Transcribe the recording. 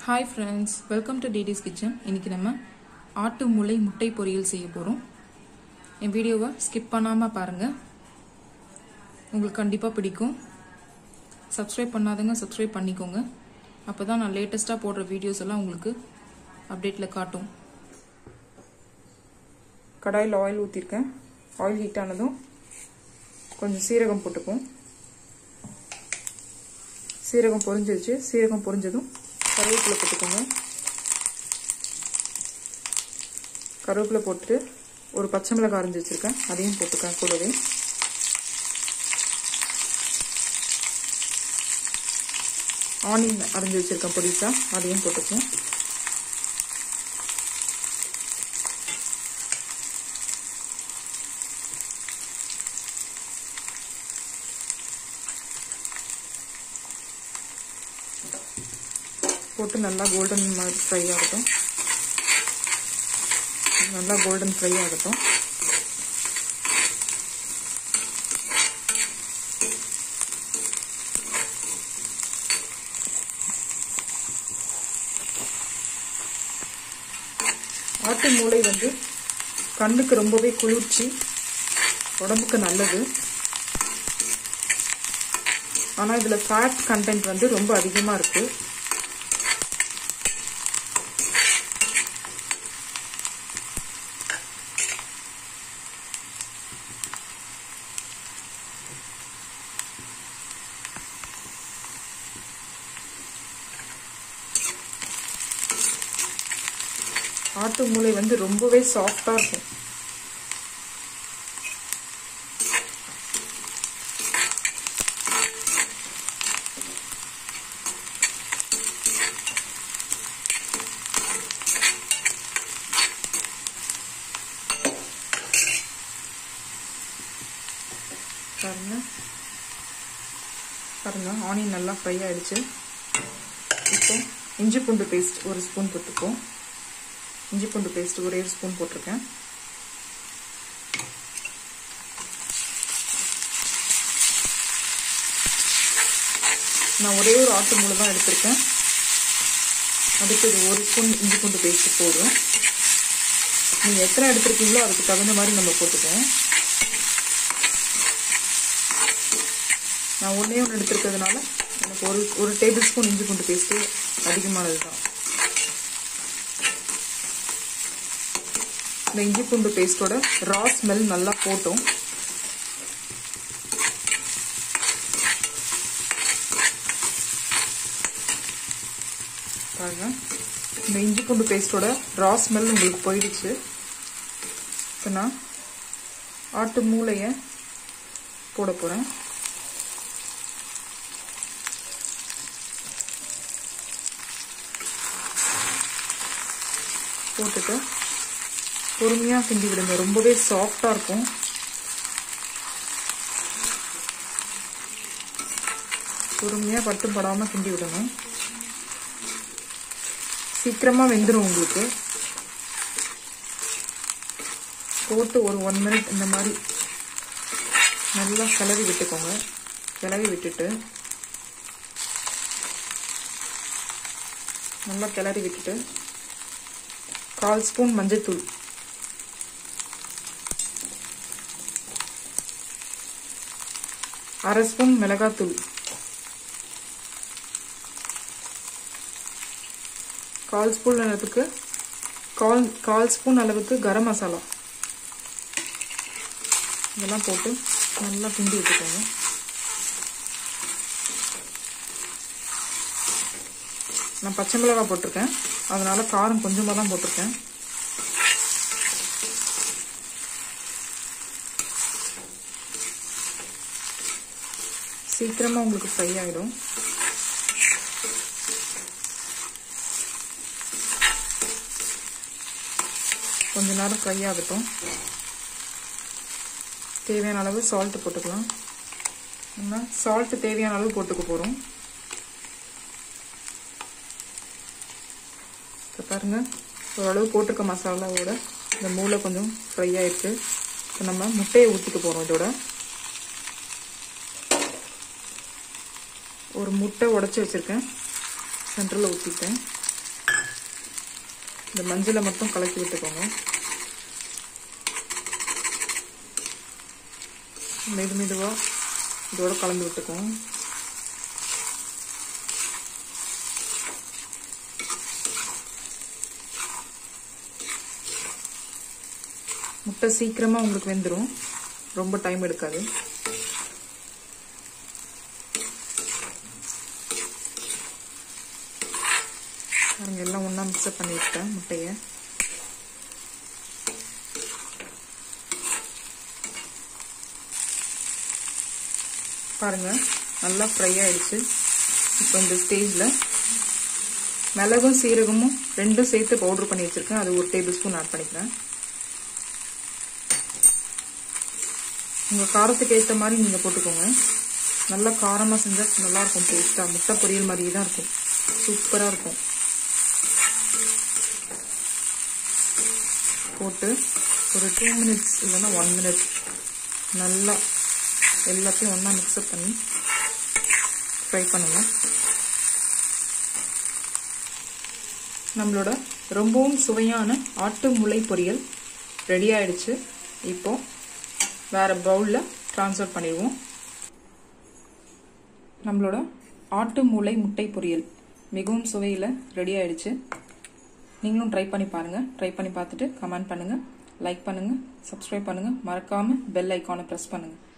hi friends welcome to டிடிஸ் kitchen இன்னைக்கு நம்ம ஆட்டு முளை முட்டை பொரியல் செய்ய போகிறோம் என் வீடியோவை ஸ்கிப் பண்ணாமல் பாருங்கள் உங்களுக்கு கண்டிப்பாக பிடிக்கும் சப்ஸ்கிரைப் பண்ணாதவங்க சப்ஸ்கிரைப் பண்ணிக்கோங்க அப்போ தான் நான் லேட்டஸ்ட்டாக போடுற வீடியோஸ் எல்லாம் உங்களுக்கு அப்டேட்டில் காட்டும் கடாயில் ஆயில் ஊற்றிருக்கேன் ஆயில் ஹீட் ஆனதும் கொஞ்சம் சீரகம் போட்டுப்போம் சீரகம் பொரிஞ்சிருச்சு சீரகம் பொரிஞ்சதும் கருவேப்பிலை போட்டுக்கோங்க கருவேப்பிலை போட்டுட்டு ஒரு பச்சை மிளகாய் அரைஞ்சி வச்சுருக்கேன் அதையும் போட்டுக்கேன் கூடவே ஆனியன் அரைஞ்சி வச்சுருக்கேன் பொடிசா அதையும் போட்டுக்கோம் போட்டு நல்லா கோல்டன் மாதிரி ஃப்ரை ஆகட்டும் நல்லா கோல்டன் ஃப்ரை ஆகட்டும் ஆட்டு மூளை வந்து கண்ணுக்கு ரொம்பவே குளிர்ச்சி உடம்புக்கு நல்லது ஆனால் இதில் ஃபேட் கண்டென்ட் வந்து ரொம்ப அதிகமாக இருக்குது ஆட்டு மூளை வந்து ரொம்பவே சாஃப்டா இருக்கும் பாருங்க பாருங்க ஆனியன் நல்லா ஃப்ரை ஆயிடுச்சு இப்போ இஞ்சி பூண்டு பேஸ்ட் ஒரு ஸ்பூன் போட்டுப்போம் இஞ்சி பூண்டு பேஸ்ட் ஒரே ஒரு ஸ்பூன் போட்டிருக்கேன் நான் ஒரே ஒரு ஆட்டு மூளை தான் எடுத்திருக்கேன் அதுக்கு இது ஒரு ஸ்பூன் இஞ்சி பூண்டு பேஸ்ட் போதும் நீங்கள் எத்தனை எடுத்திருக்கீங்களோ அதுக்கு தகுந்த மாதிரி நம்ம போட்டுக்கோம் நான் ஒன்றே ஒன்று எடுத்திருக்கிறதுனால எனக்கு ஒரு ஒரு டேபிள் ஸ்பூன் இஞ்சி பூண்டு பேஸ்ட்டு அதிகமானது தான் இந்த இஞ்சி பூண்டு பேஸ்டோட ரா ஸ்மெல் நல்லா போட்டோம் பாருங்க இந்த இஞ்சி பூண்டு பேஸ்டோட ரா ஸ்மெல் உங்களுக்கு போயிடுச்சு இப்போ நான் ஆட்டு மூளையை போட போகிறேன் போட்டுட்டு பொறுமையாக கிண்டி விடுங்க ரொம்பவே சாஃப்டாக இருக்கும் பொறுமையாக பட்டு படாமல் கிண்டி விடணும் சீக்கிரமாக வெந்துடும் உங்களுக்கு போட்டு ஒரு ஒன் மினிட் இந்த மாதிரி நல்லா கிளறி விட்டுக்கோங்க கிளறி விட்டுட்டு நல்லா கிளறி விட்டுட்டு கால் ஸ்பூன் மஞ்சள் அரை ஸ்பூன் மிளகாத்தூள் கால் ஸ்பூன் அளவுக்கு கால் கால் ஸ்பூன் அளவுக்கு கரம் மசாலா இதெல்லாம் போட்டு நல்லா கிண்டி விட்டுக்கோங்க நான் பச்சை மிளகாய் போட்டிருக்கேன் அதனால காரம் கொஞ்சமாக தான் போட்டிருக்கேன் சீக்கிரமாக உங்களுக்கு ஃப்ரை ஆகிடும் கொஞ்ச நேரம் ஃப்ரை ஆகட்டும் தேவையான அளவு சால்ட்டு போட்டுக்கலாம் நம்ம சால்ட்டு தேவையான அளவு போட்டுக்க போகிறோம் இப்போ பாருங்கள் ஓரளவு போட்டிருக்க மசாலாவோட இந்த மூளை கொஞ்சம் ஃப்ரை ஆயிருக்கு இப்போ நம்ம முட்டையை ஊற்றிக்க போகிறோம் இதோட ஒரு முட்டை உடச்சி வச்சுருக்கேன் சென்டரில் ஊற்றிட்டேன் இந்த மஞ்சளை மட்டும் கலக்கி விட்டுக்கோங்க மெது மெதுவாக இதோட கலந்து விட்டுக்குவோம் முட்டை சீக்கிரமாக உங்களுக்கு வெந்துடும் ரொம்ப டைம் எடுக்காது பாருங்க எல்லாம் ஒன்றா மிக்ஸ்அப் பண்ணி விட்டேன் முட்டையை பாருங்க நல்லா ஃப்ரை ஆயிடுச்சு இப்போ இந்த ஸ்டேஜில் மிளகும் சீரகமும் ரெண்டும் சேர்த்து பவுடர் பண்ணி வச்சுருக்கேன் அது ஒரு டேபிள் ஸ்பூன் ஆட் பண்ணிக்கிறேன் உங்கள் காரத்துக்கு ஏற்ற மாதிரி நீங்கள் போட்டுக்கோங்க நல்லா காரமாக செஞ்சால் நல்லாயிருக்கும் டேஸ்ட்டாக முட்டை பொரியல் மாதிரியே தான் இருக்கும் சூப்பராக இருக்கும் போட்டு ஒரு டூ மினிட்ஸ் இல்லைன்னா ஒன் மினிட் நல்லா எல்லாத்தையும் ஒன்றா மிக்ஸ்அப் பண்ணி ஃப்ரை பண்ணுங்கள் நம்மளோட ரொம்பவும் சுவையான ஆட்டு முளை பொரியல் ரெடி ஆயிடுச்சு இப்போ வேற பவுலில் ட்ரான்ஸ்ஃபர் பண்ணிடுவோம் நம்மளோட ஆட்டு மூளை முட்டை பொரியல் மிகவும் சுவையில் ரெடி ஆயிடுச்சு நீங்களும் ட்ரை பண்ணி பாருங்கள் ட்ரை பண்ணி பார்த்துட்டு கமெண்ட் பண்ணுங்கள் லைக் பண்ணுங்கள் சப்ஸ்கிரைப் பண்ணுங்கள் மறக்காமல் பெல் ஐக்கானை ப்ரெஸ் பண்ணுங்கள்